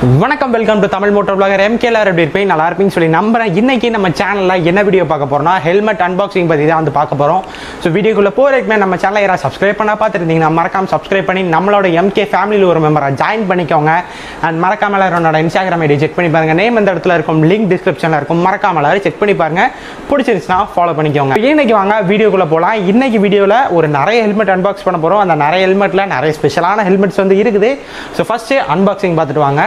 வணக்கம் welcome to Tamil motor blogger MKR எப்படி இருப்பேன் நல்லா இருப்பீங்கன்னு சொல்லி நம்புறேன் இன்னைக்கு நம்ம சேனலில் என்ன வீடியோ பார்க்க போறோம்னா ஹெல்மெட் அன்பாக்சிங் பற்றி தான் வந்து பார்க்க போகிறோம் ஸோ வீடியோக்குள்ளே போகிறதுக்குமே நம்ம சேனலை யாராவது சப்ஸ்கிரைப் பண்ணா பார்த்துருந்தீங்கன்னா மறக்காம சப்ஸ்கிரைப் பண்ணி நம்மளோட எம்கே ஃபேமிலியில் ஒரு மெம்பராக ஜாயின் பண்ணிக்கோங்க அண்ட் மறக்காம எல்லாரும் என்னோட இன்ஸ்டாகிராம் ஐடி செக் பண்ணி பாருங்க நேம் இந்த இடத்துல இருக்கும் லிங்க் டிஸ்கிரிப்ஷனில் இருக்கும் மறக்காம எல்லாரும் செக் பண்ணி பாருங்க பிடிச்சிருந்துச்சுன்னா ஃபாலோ பண்ணிக்கோங்க இன்னைக்கு வாங்க வீடியோக்குள்ளே போகலாம் இன்னைக்கு வீடியோவில் ஒரு நிறைய ஹெல்மெட் அன்பாக்ஸ் பண்ண போகிறோம் அந்த நிறைய ஹெல்மெட்டில் நிறைய ஸ்பெஷலான ஹெல்மெட்ஸ் வந்து இருக்குது ஸோ ஃபஸ்ட்டு அன்பாக்சிங் பார்த்துட்டு வாங்க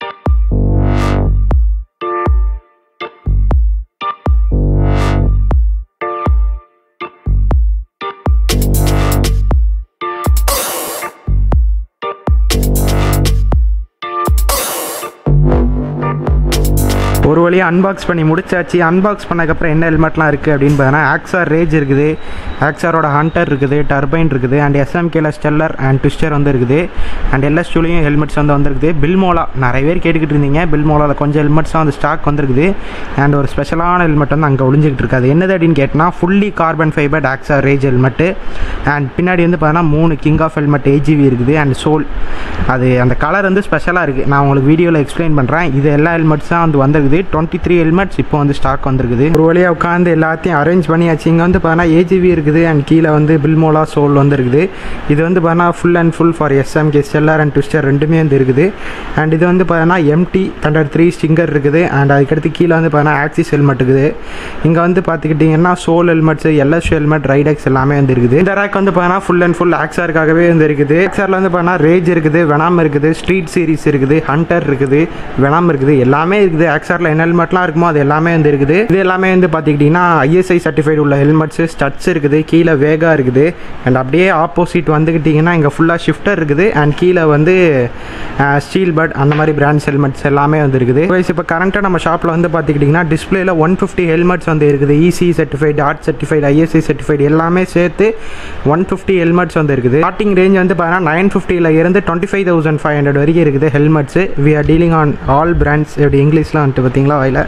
ஒரு வழியாக அன்பாக்ஸ் பண்ணி முடிச்சாச்சு அன்பாக்ஸ் பண்ணதுக்கப்புறம் என்ன ஹெல்மெட்லாம் இருக்குது அப்படின்னு பார்த்தீங்கன்னா ஆக்ஸார் ரேஜ் இருக்குது ஆக்ஸாரோட ஹண்டர் இருக்குது டர்பைன் இருக்குது அண்ட் எஸ்எம்கேல ஸ்டெல்லர் அண்ட் ட்விஸ்டர் வந்து இருக்குது அண்ட் எல்எஸ்டூலையும் ஹெல்மெட்ஸ் வந்து வந்திருக்குது பில்மோலா நிறைய பேர் கேட்டுக்கிட்டு இருந்தீங்க பில்மோலாவில் கொஞ்சம் ஹெல்மெட்ஸாக வந்து ஸ்டாக் வந்திருக்குது அண்ட் ஒரு ஸ்பெஷலான ஹெல்மெட் வந்து அங்கே ஒளிஞ்சிக்கிட்டு இருக்காது என்னது அப்படின்னு கேட்டால் fully carbon fibre Axor Rage helmet and பின்னாடி வந்து பார்த்தீங்கன்னா மூணு கிங் ஆஃப் ஹெல்மெட் ஏஜிவி இருக்குது அண்ட் சோல் அது அந்த கலர் வந்து ஸ்பெஷலாக இருக்குது நான் உங்களுக்கு வீடியோவில் எக்ஸ்பிளைன் பண்ணுறேன் இது எல்லா ஹெல்மெட்ஸ் தான் வந்து வந்திருக்குது டுவெண்ட்டி த்ரீ ஹெல்மெட்ஸ் இப்போ வந்து ஸ்டாக் வந்திருக்குது ஒரு வழியாக உட்காந்து எல்லாத்தையும் அரேஞ்ச் பண்ணியாச்சு இங்கே வந்து பார்த்தீங்கன்னா ஏஜிவி இருக்குது அண்ட் கீழே வந்து பில்மோலா சோல் வந்துருக்குது இது வந்து பார்த்தீங்கன்னா full and full for SMK Stellar and Twister ரெண்டுமே வந்து இருக்குது அண்ட் இது வந்து பார்த்தீங்கன்னா எம்டி தண்டர் த்ரீ ஸ்டிங்கர் இருக்குது அண்ட் அதுக்கடுத்து கீழே வந்து பார்த்தீங்கன்னா ஆக்சிஸ் ஹெல்மெட் இருக்குது இங்கே வந்து பார்த்துக்கிட்டிங்கன்னா Sol helmets LS helmet Ridex எல்லாமே வந்து இருக்குது இந்த ரேக் வந்து பார்த்தீங்கன்னா ஃபுல் அண்ட் ஃபுல் ஆக்ஸாருக்காகவே வந்து இருக்குது ஆக்ஸாரில் வந்து பார்த்தீங்கன்னா ரேஜ் இருக்குது வெனாம் இருக்குது ஸ்ட்ரீட் சீரிஸ் இருக்குது ஹண்டர் இருக்குது வெனாம் இருக்குது எல்லாமே இருக்குது ஆக்ஸாரில் என்ன ஹெல்மெட்லாம் இருக்குமோ அது எல்லாமே வந்து இருக்குது இது எல்லாமே வந்து பார்த்துக்கிட்டிங்கன்னா ஐஎஸ்ஐ சர்டிஃபைடு உள்ள ஹெல்மெட்ஸ் ஸ்டட்ஸ் இருக்குது கீழே வேகா இருக்குது அண்ட் அப்படியே ஆப்போசிட் வந்துக்கிட்டிங்கன்னா இங்கே ஃபுல்லாக ஷிஃப்டர் இருக்குது அண்ட் கீழே வந்து ஸ்டீல் பட் அந்த மாதிரி பிராண்ட்ஸ் ஹெல்மெட்ஸ் எல்லாமே வந்து இருக்குது வயசு இப்போ கரண்ட்டாக நம்ம ஷாப்பில் வந்து பார்த்துக்கிட்டிங்கன்னா டிஸ்பிளேல ஒன் ஃபிஃப்டி ஹெல்மெட்ஸ் வந்து இருக்குது EC certified art certified ISI certified எல்லாமே சேர்த்து ஒன் ஃபிஃப்டி ஹெல்மெட்ஸ் வந்து இருக்குது ஸ்டார்டிங் ரேஞ்ச் வந்து பார்த்தீங்கன்னா நைன் ஃபிஃப்டியில் இருந்து twenty five thousand five hundred வரைக்கும் இருக்குது helmets we are dealing on all brands எப்படி இங்கிலீஷ்லாம் வந்துட்டு பார்த்தீங்களா வாயில்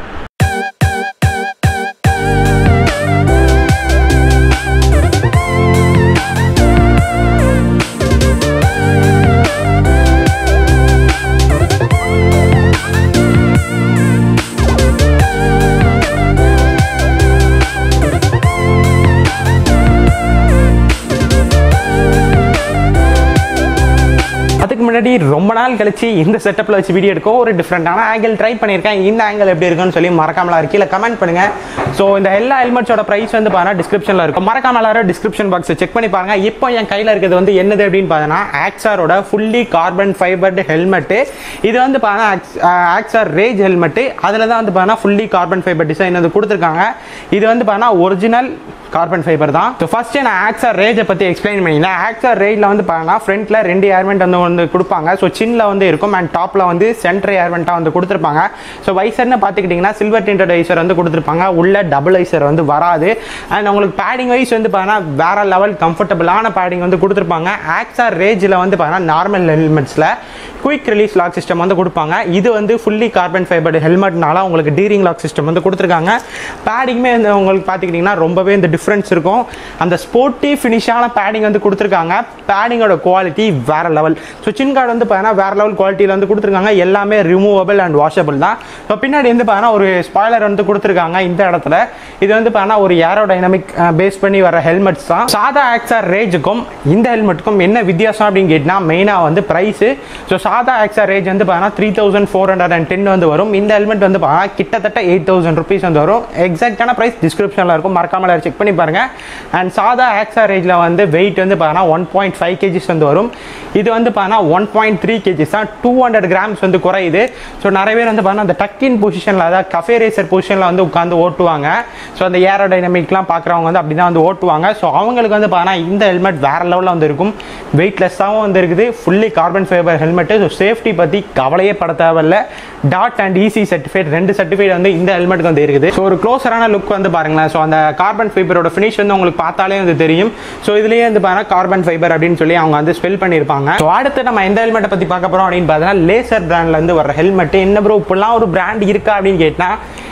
அதுக்கு முன்னாடி ரொம்ப நாள் கழிச்சு இந்த செட்டப்பில் வச்சு வீடியோ எடுக்கும் ஒரு டிஃப்ரெண்டான ஆங்கிள் ட்ரை பண்ணியிருக்கேன் இந்த ஆங்கிள் எப்படி இருக்குன்னு சொல்லி மறக்காமலாம் கீழே கமெண்ட் பண்ணுங்க ஸோ இந்த எல்லா ஹெல்மெட்ஸோட ப்ரைஸ் வந்து பாருங்க டிஸ்கிரிப்ஷனில் இருக்கும் மறக்காம எல்லாரும் டிஸ்கிரிப்ஷன் பாக்ஸை செக் பண்ணி பாருங்க இப்போ என் கையில் இருக்கிறது வந்து என்னது அப்படின்னு பார்த்தீங்கன்னா ஆக்ஸாரோட ஃபுல்லி கார்பன் ஃபைபர்டு ஹெல்மெட்டு இது வந்து பார்த்தீங்கன்னா ஆக்ஸார் ரேஜ் ஹெல்மெட்டு அதில் தான் வந்து பார்த்தீங்கன்னா ஃபுல்லி கார்பன் ஃபைபர் டிசைன் வந்து கொடுத்துருக்காங்க இது வந்து பார்த்தீங்கன்னா ஒரிஜினல் கார்பன் ஃபைபர் தான் ஸோ ஃபஸ்ட்டு நான் ஆக்ஸார் ரேஜை பற்றி எக்ஸ்பிளைன் பண்ணியிருந்தேன் ஆக்ஸார் ரேஜில் வந்து பார்த்தீங்கன்னா ஃப்ரண்ட்டில் ரெண்டு ஏர்மெண்ட் வந்து வந்து கொடுப்பாங்க ஸோ சின்னில் வந்து இருக்கும் அண்ட் டாப்பில் வந்து சென்டர் ஏர்மெண்ட்டாக வந்து கொடுத்துருப்பாங்க ஸோ வைசர்னு பார்த்துக்கிட்டிங்கன்னா சில்வர் டிண்டட் வைசர் வந்து கொடுத்துருப்பாங்க உள்ள டபுள் வைசர் வந்து வராது அண்ட் உங்களுக்கு பேடிங் வைஸ் வந்து பார்த்தீங்கன்னா வேற லெவல் கம்ஃபர்டபுளான பேடிங் வந்து கொடுத்துருப்பாங்க ஆக்ஸார் ரேஜில் வந்து பார்த்தீங்கன்னா நார்மல் ஹெல்மெட்ஸில் குயிக் ரிலீஸ் லாக் சிஸ்டம் வந்து கொடுப்பாங்க இது வந்து ஃபுல்லி கார்பன் ஃபைபர்டு ஹெல்மெட்னால உங்களுக்கு டீரிங் லாக் சிஸ்டம் வந்து கொடுத்துருக்காங்க பேடிங்குமே வந்து உங்களுக்கு பார்த்துக்கிட்டிங்கன்னா ரொம்பவே இந்த டிஃப்ரென்ஸ் இருக்கும் அந்த ஸ்போர்ட்டி ஃபினிஷான பேடிங் வந்து கொடுத்துருக்காங்க பேடிங்கோட குவாலிட்டி வேற லெவல் ஸோ சின் கார்டு வந்து பார்த்தீங்கன்னா வேற லெவல் குவாலிட்டியில் வந்து கொடுத்துருக்காங்க எல்லாமே ரிமூவபிள் அண்ட் வாஷபிள் தான் ஸோ பின்னாடி வந்து பார்த்தீங்கன்னா ஒரு ஸ்பாய்லர் வந்து கொடுத்துருக்காங்க இந்த இடத்துல இது வந்து பார்த்தீங்கன்னா ஒரு ஏரோ டைனமிக் பேஸ் பண்ணி வர ஹெல்மெட்ஸ் தான் சாதா ஆக்ஸார் ரேஜுக்கும் இந்த ஹெல்மெட்டுக்கும் என்ன வித்தியாசம் அப்படின்னு கேட்டால் மெயினாக வந்து ப்ரைஸு ஸோ சாதா ஆக்ஸார் ரேஜ் வந்து பார்த்தீங்கன்னா three thousand four hundred and ten வந்து வரும் இந்த ஹெல்மெட் வந்து பார்த்தீங்கன்னா கிட்டத்தட்ட எயிட் தௌசண்ட் ருபீஸ் வந்து வரும் எக்ஸாக்டான ப்ரைஸ் டிஸ்கிரிப்ஷனில் இருக்கும் மறக்காம செக் பண்ணி பாருங்க அண்ட் சாதா ஆக்ஸா ரேஜில் வந்து வெயிட் வந்து பார்த்தீங்கன்னா ஒன் பாயிண்ட் ஃபைவ் கேஜிஸ் வந்து வரும் இது வந்து பார்த்தீங்கன்னா ஒன் பாயிண்ட் த்ரீ கேஜிஸ் தான் டூ ஹண்ட்ரட் கிராம்ஸ் வந்து குறையுது ஸோ நிறைய பேர் வந்து பார்த்தீங்கன்னா அந்த டக்கின் பொசிஷனில் அதாவது கஃபே ரேசர் பொசிஷனில் வந்து உட்காந்து ஓட்டுவாங்க ஸோ அந்த ஏரோ டைனமிக்லாம் பார்க்குறவங்க வந்து அப்படி தான் வந்து ஓட்டுவாங்க ஸோ அவங்களுக்கு வந்து பார்த்தீங்கன்னா இந்த ஹெல்மெட் வேற லெவலில் வந்து இருக்கும் வெயிட்லெஸ்ஸாகவும் வந்து இருக்குது fully carbon fibre helmet so safety பற்றி கவலையே பட தேவையில்ல டாட் அண்ட் ஈசி சர்டிஃபைட் ரெண்டு சர்டிஃபைட் வந்து இந்த ஹெல்மெட்டுக்கு வந்து இருக்குது ஸோ ஒரு க்ளோஸரான லுக் வந்து பாருங்களேன் ஸோ அந்த கார்பன் ஃபைபரோட ஃபினிஷ் வந்து உங்களுக்கு பார்த்தாலே வந்து தெரியும் ஸோ இதுலேயே வந்து பார்த்தீங்கன்னா கார்பன் ஃபைபர் அப்படின்னு சொல்லி அவங்க வந்து ஸ்பெல் பண்ணியிருப்பாங்க ஸோ அடுத்து நம்ம எந்த ஹெல்மெட்டை பற்றி பார்க்க போகிறோம் அப்படின்னு பார்த்தீங்கன்னா லேசர் பிராண்ட்லேருந்து வர ஹெல்மெட் என்ன ப்ரோ இப்படிலாம் ஒரு பிராண்ட் இருக்கா அப்படின்னு கேட்டால்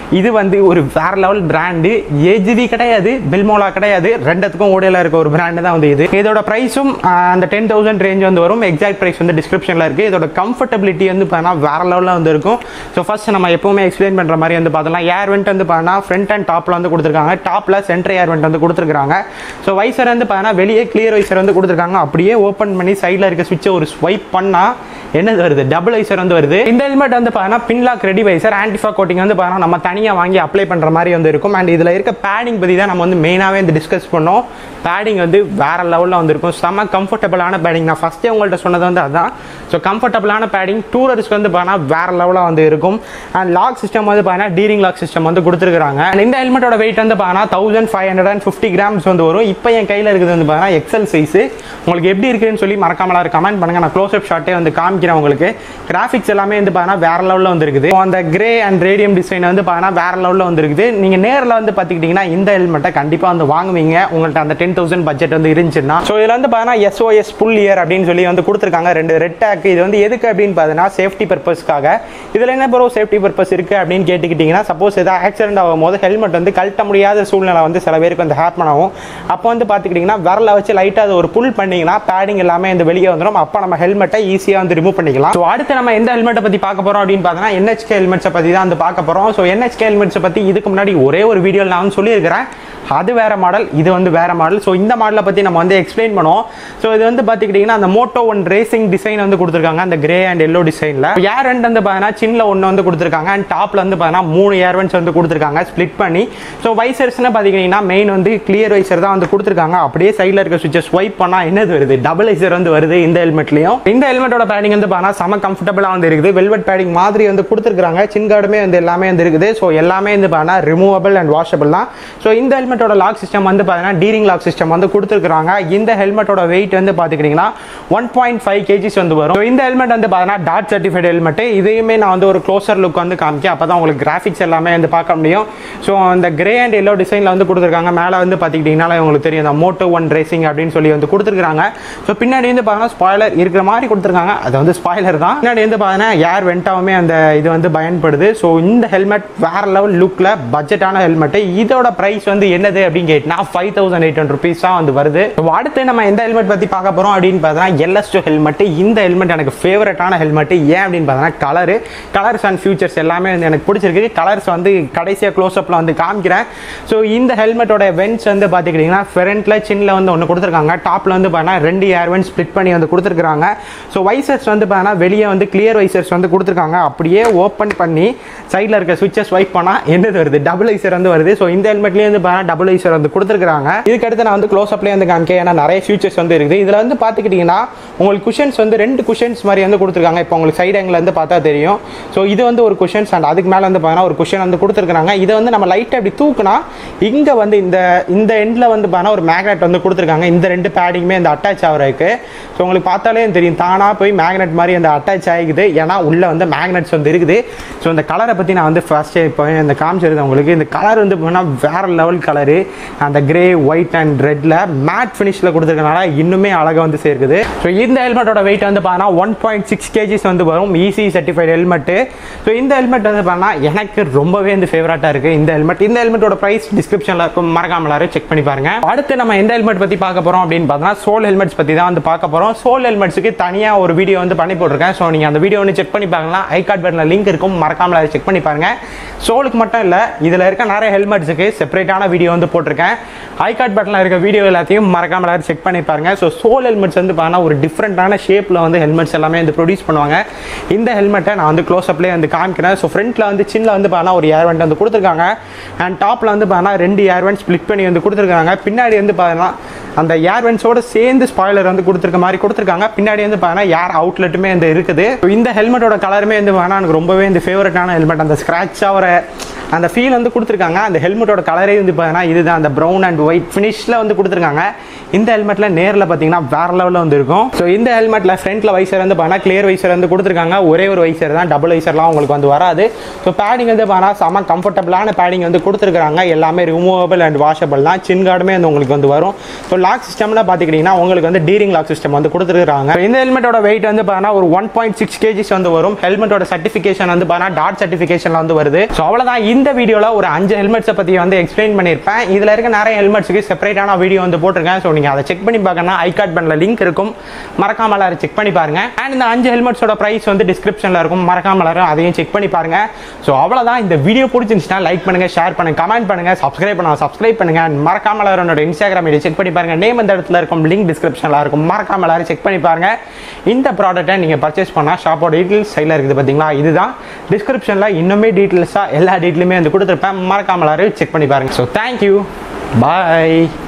இது வந்து ஒரு வேற லெவல் பிராண்டு ஏஜிவி கிடையாது பெல்மோலா கிடையாது ரெண்டுத்துக்கும் ஓடையில இருக்க ஒரு பிராண்டு தான் வந்து இது இதோட ப்ரைஸும் அந்த டென் தௌசண்ட் ரேஞ்ச் வந்து வரும் எக்ஸாக்ட் ப்ரைஸ் வந்து டிஸ்கிரிப்ஷனில் இருக்கு இதோட கம்ஃபர்டபிலிட்டி வந்து பார்த்தா வேற லெவலில் வந்து இருக்கும் ஸோ ஃபர்ஸ்ட் நம்ம எப்பவுமே எக்ஸ்பிளைன் பண்ணுற மாதிரி வந்து பார்த்தலாம் ஏர் வெண்ட் வந்து பார்த்தா ஃப்ரண்ட் அண்ட் டாப்பில் வந்து கொடுத்துருக்காங்க டாப்பில் சென்டர் ஏர் வெண்ட் வந்து கொடுத்துருக்காங்க ஸோ வைசர் வந்து பார்த்தா வெளியே கிளியர் வைசர் வந்து கொடுத்துருக்காங்க அப்படியே ஓப்பன் பண்ணி சைடில் இருக்க சுவிட்சை ஒரு ஸ்வைப் பண்ணால் என்னது வருது டபுள் வைசர் வந்து வருது இந்த ஹெல்மெட் வந்து பார்த்தீங்கன்னா Pinlock ready visor antifog coating வந்து பார்த்தீங்கன்னா நம்ம தனியாக வாங்கி அப்ளை பண்ணுற மாதிரி வந்து இருக்கும் அண்ட் இதில் இருக்க பேடிங் பற்றி தான் நம்ம வந்து மெயினாகவே வந்து டிஸ்கஸ் பண்ணோம் பேடிங் வந்து வேற லெவலில் வந்திருக்கும் செம்ம கம்ஃபர்டபுளான பேடிங் நான் ஃபஸ்ட்டே உங்கள்கிட்ட சொன்னது வந்து அதுதான் ஸோ கம்ஃபர்டபுளான பேடிங் டூரர்ஸ்க்கு வந்து பார்த்தீங்கன்னா வேற லெவலில் வந்து இருக்கும் அண்ட் லாக் சிஸ்டம் வந்து பார்த்தீங்கன்னா டீரிங் லாக் சிஸ்டம் வந்து கொடுத்துருக்காங்க அண்ட் இந்த ஹெல்மெட்டோட வெயிட் வந்து பார்த்தீங்கன்னா thousand five hundred and fifty grams வந்து வரும் இப்போ என் கையில் இருக்குது வந்து பார்த்தீங்கன்னா எக்ஸல் சைஸ் உங்களுக்கு எப்படி இருக்குன்னு சொல்லி மறக்காமல கமெண்ட் பண்ணுங்க நான் க்ளோஸ் அப் ஷாட்டே வந்து காமிக்கிறேன் உங்களுக்கு கிராஃபிக்ஸ் எல்லாமே வந்து பார்த்தீங்கன்னா வேற லெவலில் வந்து இருக்குது So, அந்த கிரே அண்ட் ரேடியம் டிசைன் வந்து பார்த்தீங்கன்னா வேற லெவலில் வந்து இருக்குது நீங்கள் நேரில் வந்து பார்த்துக்கிட்டிங்கன்னா இந்த ஹெல்மெட்டை கண்டிப்பாக வந்து வாங்குவீங்க உங்கள்கிட்ட அந்த டென் தௌசண்ட் பட்ஜெட் வந்து இருந்துச்சுன்னா ஸோ இதில் வந்து பார்த்தீங்கன்னா எஸ்ஓஎஸ் புல் இயர் அப்படின்னு சொல்லி வந்து கொடுத்துருக்காங்க ரெண்டு ரெட் டேக் இது வந்து எதுக்கு அப்படின்னு பார்த்தீங்கன்னா சேஃப்டி பர்பஸ்க்காக இதில் என்ன ப்ரோ சேஃப்டி பர்பஸ் இருக்குது அப்படின்னு கேட்டுக்கிட்டிங்கன்னா சப்போஸ் ஏதாவது ஆக்சிடென்ட் ஆகும் போது ஹெல்மெட் வந்து கழட்ட முடியாத சூழ்நிலை வந்து சில பேருக்கு வந்து ஹேப்பன் ஆகும் அப்போ வந்து பார்த்துக்கிட்டிங்கன்னா விரல வச்சு லைட்டாக அது ஒரு புல் பண்ணிங்கன்னா பேடிங் எல்லாமே இந்த வெளியே வந்துடும் அப்போ நம்ம ஹெல்மெட்டை ஈஸியாக வந்து ரிமூவ் பண்ணிக்கலாம் ஸோ அடுத்து நம்ம எந்த ஹெல்மெட்டை பற்றி பார்க்க போகிறோம் அப்படின்னு பார்த்தீங்கன்னா என்ஹெச்கே ஹெல்மெட்ஸை பற்றி தான் வந்து பார்க்க போகிறோம் ஸோ என்ஹெச்கே ஹெல்மெட்ஸை பற்றி இதுக்கு முன்னாடி ஒரே ஒரு வீடியோவில் நான் வந்து சொல்லியிருக்கிறேன் அது வேற மாடல் இது வந்து வேற மாடல் ஸோ இந்த மாடலை பற்றி நம்ம வந்து எக்ஸ்பிளைன் பண்ணுவோம் ஸோ இது வந்து பார்த்துக்கிட்டிங்கன்னா அந்த மோட்டோ ஒன் ரேசிங் டிசைன் வந்து கொடுத்துருக்காங்க அந்த கிரே அண்ட் எல்லோ டிசைனில் ஏர் வெண்ட் வந்து பார்த்தீங்கன்னா சின்ன ஒன்று வந்து கொடுத்துருக்காங்க அண்ட் டாப்பில் வந்து பார்த்தீங்கன்னா மூணு ஏர் வெண்ட்ஸ் வந்து கொடுத்துருக்காங்க ஸ்ப்ளிட் பண்ணி ஸோ வைசர்ஸ்னு பார்த்துக்கிட்டிங்கன்னா மெயின் வந்து கிளியர் வைசர் தான் வந்து கொடுத்துருக்காங்க அப்படியே சைடில் இருக்க சுவிட்சை ஸ்வைப் பண்ணால் என்னது வருது டபுள் வைசர் வந்து வருது இந்த ஹெல்மெட்லையும் இந்த ஹெல்மெட்டோட பேடிங் வந்து பார்த்தீங்கன்னா செம கம்ஃபர்டபுளாக வந்து இருக்குது வெல்வெட் பேடிங் மாதிரி வந்து கொடுத்துருக்காங்க சின் கார்டுமே வந்து எல்லாமே வந்து இருக்குது ஸோ எல்லாமே வந்து பார்த்தீங்கன்னா ரிமூவபிள் அண்ட் வாஷபிள் தான் ஸோ இந்த ஹெல்மெட்டோட லாக் சிஸ்டம் வந்து பார்த்தீங்கன்னா டீரிங் லாக் சிஸ்டம் வந்து கொடுத்துருக்காங்க இந்த ஹெல்மெட்டோட வெயிட் வந்து பார்த்துக்கிட்டிங்கன்னா ஒன் பாயிண்ட் ஃபைவ் கேஜிஸ் வந்து வரும் So, இந்த ஹெல்மெட் வந்து பார்த்தீங்கன்னா டாட் சர்டிஃபைட் ஹெல்மெட் இதையுமே நான் வந்து ஒரு க்ளோசர் லுக் வந்து காமிக்கேன் அப்போ தான் உங்களுக்கு கிராஃபிக்ஸ் எல்லாமே வந்து பார்க்க முடியும் ஸோ அந்த கிரே அண்ட் எல்லோ டிசைனில் வந்து கொடுத்துருக்காங்க மேலே வந்து பார்த்துக்கிட்டிங்கன்னா உங்களுக்கு தெரியும் அந்த மோட்டோ ஒன் ரேசிங் அப்படின்னு சொல்லி வந்து கொடுத்துருக்காங்க ஸோ பின்னாடி வந்து பார்த்தீங்கன்னா ஸ்பாய்லர் இருக்கிற மாதிரி கொடுத்துருக்காங்க அது வந்து ஸ்பாய்லர் தான் பின்னாடி வந்து பார்த்தீங்கன்னா ஏர் வெண்டாவுமே அந்த இது வந்து பயன்படுது ஸோ இந்த ஹெல்மெட் வேற லெவல் லுக்கில் பட்ஜெட்டான ஹெல்மெட் இதோட ப்ரைஸ் வந்து என்னது அப்படின்னு கேட்டினா five thousand eight hundred rupees தான் வந்து வருது So, அடுத்து நம்ம எந்த ஹெல்மெட் பற்றி பார்க்க போகிறோம் அப்படின்னு பார்த்தீங்கன்னா எல்எஸ்டோ ஹெல்மெட் இந்த ஹெல்மெட் எனக்கு ஃபேவரட்டான ஹெல்மெட் ஏன் அப்படின்னு பார்த்தீங்கன்னா கலரு கலர்ஸ் அண்ட் ஃபியூச்சர்ஸ் எல்லாமே வந்து எனக்கு பிடிச்சிருக்கு கலர்ஸ் வந்து கடைசியாக க்ளோஸ்அப்பில் வந்து காமிக்கிறேன் ஸோ இந்த ஹெல்மெட்டோட வென்ஸ் வந்து பார்த்துக்கிட்டிங்கன்னா ஃப்ரண்ட்டில் சின்னில் வந்து ஒன்று கொடுத்துருக்காங்க டாப்பில் வந்து பார்த்தீங்கன்னா ரெண்டு ஏர் வென்ட் ஸ்ப்ளிட் பண்ணி வந்து கொடுத்துருக்காங்க ஸோ வைசர்ஸ் வந்து பார்த்தீங்கன்னா வெளியே வந்து கிளியர் வைசர்ஸ் வந்து கொடுத்துருக்காங்க அப்படியே ஓப்பன் பண்ணி சைடில் இருக்க சுவிட்சஸ் ஸ்வைப் பண்ணால் என்னது வருது டபுள் ஐசர் வந்து வருது ஸோ இந்த ஹெல்மெட்லேயே வந்து பார்த்தீங்கன்னா டபுள் ஐசர் வந்து கொடுத்துருக்காங்க இதுக்கு அடுத்து நான் வந்து க்ளோஸ் அப்லேயே வந்து காமிக்க ஏன்னா நிறைய ஃபியூச்சர்ஸ் வந்து இருக்குது இதில் வந்து பார்த்துக்கிட்டிங்கன்னா உங்களுக்கு குஷன்ஸ் வந்து ரெண்டு குஷன்ஸ் மாதிரி வந்து கொடுத்துருக்காங்க இப்போ உங்களுக்கு சைடு ஆங்கிள் வந்து பார்த்தா தெரியும் ஸோ இது வந்து ஒரு குஷன்ஸ் அண்ட் அதுக்கு மேலே வந்து பார்த்தீங்கன்னா ஒரு குஷன் வந்து கொடுத்துருக்காங்க இதை வந்து நம்ம லைட்டாக அப்படி தூக்குனா இங்கே வந்து இந்த இந்த எண்டில் வந்து பார்த்தீங்கன்னா ஒரு மேக்னெட் வந்து கொடுத்துருக்காங்க இந்த ரெண்டு பேடிங்குமே இந்த அட்டாச் ஆகிறதுக்கு ஸோ உங்களுக்கு பார்த்தாலே தெரியும் தானாக போய் மேக்னெட் மாதிரி அந்த அட்டாச் ஆகிக்குது ஏன்னா உள்ளே வந்து மேக்னெட்ஸ் வந்து இருக்குது ஸோ இந்த கலரை பற்றி நான் வந்து ஃபர்ஸ்ட் இப்போ இந்த காமிச்சிருந்தேன் உங்களுக்கு இந்த கலர் வந்து பார்த்தீங்கன்னா வேற லெவல் கலரு அந்த கிரே ஒயிட் அண்ட் ரெட்டில் மேட் ஃபினிஷில் கொடுத்துருக்கனால இன்னுமே அழகாக வந்து சேர்க்குது ஸோ இந்த ஹெல்மெட்டோட வெயிட் வந்து பார்த்தீங்கன்னா ஒன் பாயிண்ட் சிக்ஸ் கேஜிஸ் வந்து வரும் ஈஸி சர்டிஃபைட் ஹெல்மெட்டு ஸோ இந்த ஹெல்மெட் வந்து பார்த்தீங்கன்னா எனக்கு ரொம்பவே வந்து ஃபேவரட்டாக இருக்குது இந்த ஹெல்மெட் இந்த ஹெல்மெட்டோட ப்ரைஸ் டிஸ்கிரிப்ஷனில் இருக்கும் மறக்காம எல்லாரும் செக் பண்ணி பாருங்க அடுத்து நம்ம எந்த ஹெல்மெட் பற்றி பார்க்க போகிறோம் அப்படின்னு பார்த்தோம்னா சோல் ஹெல்மெட்ஸ் பற்றி தான் வந்து பார்க்க போகிறோம் சோல் ஹெல்மெட்ஸுக்கு தனியாக ஒரு வீடியோ வந்து பண்ணி போட்டிருக்கேன் ஸோ நீங்கள் அந்த வீடியோ வந்து செக் பண்ணி பார்க்கலாம் ஐ கார்ட் பட்டனில் லிங்க் இருக்கும் மறக்காம அதை செக் பண்ணி பாருங்க சோலுக்கு மட்டும் இல்லை இதில் இருக்க நிறைய ஹெல்மெட்ஸுக்கு செப்பரேட்டான வீடியோ வந்து போட்டிருக்கேன் ஐ கார்ட் பட்டனில் இருக்க வீடியோ எல்லாத்தையும் மறக்காம எல்லாரும் செக் பண்ணி பாருங்க ஸோ சோல் ஹெல்மெட்ஸ் வந்து பார்த்தீங்கன்னா ஒரு டிஃப்ரெண்ட்டான ஷேப்பில் வந்து ஹெல்மெட்ஸ் எல்லாமே வந்து ப்ரொடியூஸ் பண்ணுவாங்க இந்த ஹெல்மெட்டை நான் வந்து க்ளோஸ் அப்லேயே வந்து காமிக்கிறேன் ஸோ ஃப்ரண்ட்டில் வந்து சின்ன வந்து பார்த்தீங்கன்னா ஒரு ஏர் வெண்ட் வந்து கொடுத்துருக்காங்க அண்ட் டாப்பில் வந்து பார்த்தீங்கன்னா ரெண்டு ஏர் வெண்ட் ஸ்ப்ளிட் பண்ணி வந்து கொடுத்துருக்காங்க பின்னாடி வந்து பார்த்தீங்கன்னா அந்த ஏர் வெண்ட்ஸோட சேர்ந்து ஸ்பாய்லர் வந்து கொடுத்துருக்க மாதிரி கொடுத்துருக்காங்க பின்னாடி வந்து பார்த்தீங்கன்னா ஏர் அவுட்லெட்டுமே வந்து இருக்குது So, இந்த ஹெல்மெட்டோட கலருமே வந்து பார்த்தீங்கன்னா எனக்கு ரொம்பவே இந்த ஃபேவரட்டான ஹெல்மெட் அந்த ஸ்க்ராட்ச் ஆகிற அந்த ஃபீல் வந்து கொடுத்துருக்காங்க அந்த ஹெல்மெட்டோட கலரே வந்து பார்த்தீங்கன்னா இதுதான் அந்த ப்ரௌன் அண்ட் ஒயிட் ஃபினிஷில் வந்து கொடுத்துருக்காங்க இந்த ஹெல்மெட்டில் நேரில் பார்த்தீங்கன்னா வேற லெவலில் வந்து இருக்கும் ஸோ இந்த ஹெல்மெட்டில் ஃப்ரண்ட்டில் வைசர் வந்து பார்த்தீங்கன்னா கிளியர் வைசர் வந்து கொடுத்துருக்காங்க ஒரே ஒரு வைசர் தான் டபுள் வைசர்லாம் உங்களுக்கு வந்து வராது ஸோ பேடிங் வந்து பார்த்தீங்கன்னா செம கம்ஃபர்டபுளான பேடிங் வந்து கொடுத்துருக்காங்க எல்லாமே ரிமூவபிள் அண்ட் வாஷபிள் தான் சின் கார்டுமே வந்து உங்களுக்கு வந்து வரும் ஸோ லாக் சிஸ்டம்ல பார்த்துக்கிட்டிங்கன்னா உங்களுக்கு வந்து டீரிங் லாக் சிஸ்டம் வந்து கொடுத்துருக்காங்க இந்த ஹெல்மெட்டோட வெயிட் வந்து பார்த்தீங்கன்னா ஒரு ஒன் பாயிண்ட் சிக்ஸ் கேஜிஸ் வந்து வரும் ஹெல்மெட்டோட சர்டிஃபிகேஷன் வந்து பார்த்தீங்கன்னா டாட் சர்டிஃபிகேஷன்ல வந்து வருது ஸோ அவ்வளோதான் இந்த வீடியோவில் ஒரு அஞ்சு ஹெல்மெட்ஸை பற்றி வந்து எக்ஸ்பிளைன் பண்ணியிருப்பேன் இதில் இருக்க நிறைய ஹெல்மெட்ஸுக்கு செப்பரேட்டான வீடியோ வந்து போட்டிருக்கேன் ஸோ நீங்கள் அதை செக் பண்ணி பார்க்கணும்னா ஐ கார்ட் பண்ணல லிங்க் இருக்கும் மறக்காம எல்லாரும் செக் பண்ணி பாருங்க அண்ட் இந்த அஞ்சு ஹெல்மெட்ஸோட ப்ரைஸ் வந்து டிஸ்கிரிப்ஷனில் இருக்கும் மறக்காம எல்லாரும் அதையும் செக் பண்ணி பாருங்க ஸோ அவ்வளோதான் இந்த வீடியோ பிடிச்சிருந்துச்சுன்னா லைக் பண்ணுங்க ஷேர் பண்ணுங்க கமெண்ட் பண்ணுங்க சப்ஸ்கிரைப் பண்ணுங்க சப்ஸ்கிரைப் பண்ணுங்க and மறக்காம எல்லாரும் என்னோட இன்ஸ்டாகிராம் ஐடி செக் பண்ணி பாருங்க நேம் இந்த இடத்துல இருக்கும் லிங்க் டிஸ்கிரிப்ஷனில் இருக்கும் மறக்காம எல்லாரும் செக் பண்ணி பாருங்க இந்த ப்ராடக்ட்டை நீங்கள் பர்ச்சேஸ் பண்ணால் ஷாப்போட டீட்டெயில்ஸ் சைடில் இருக்குது பார்த்தீங்களா இதுதான் டிஸ்கிரிப்ஷனில் இன்னுமே டீட்டெயில்ஸாக எல்லா டீட்டெயிலுமே வந்து கொடுத்துருப்பேன் மறக்காம எல்லாரும் செக் பண்ணி பாருங்க ஸோ தேங்க்யூ பாய்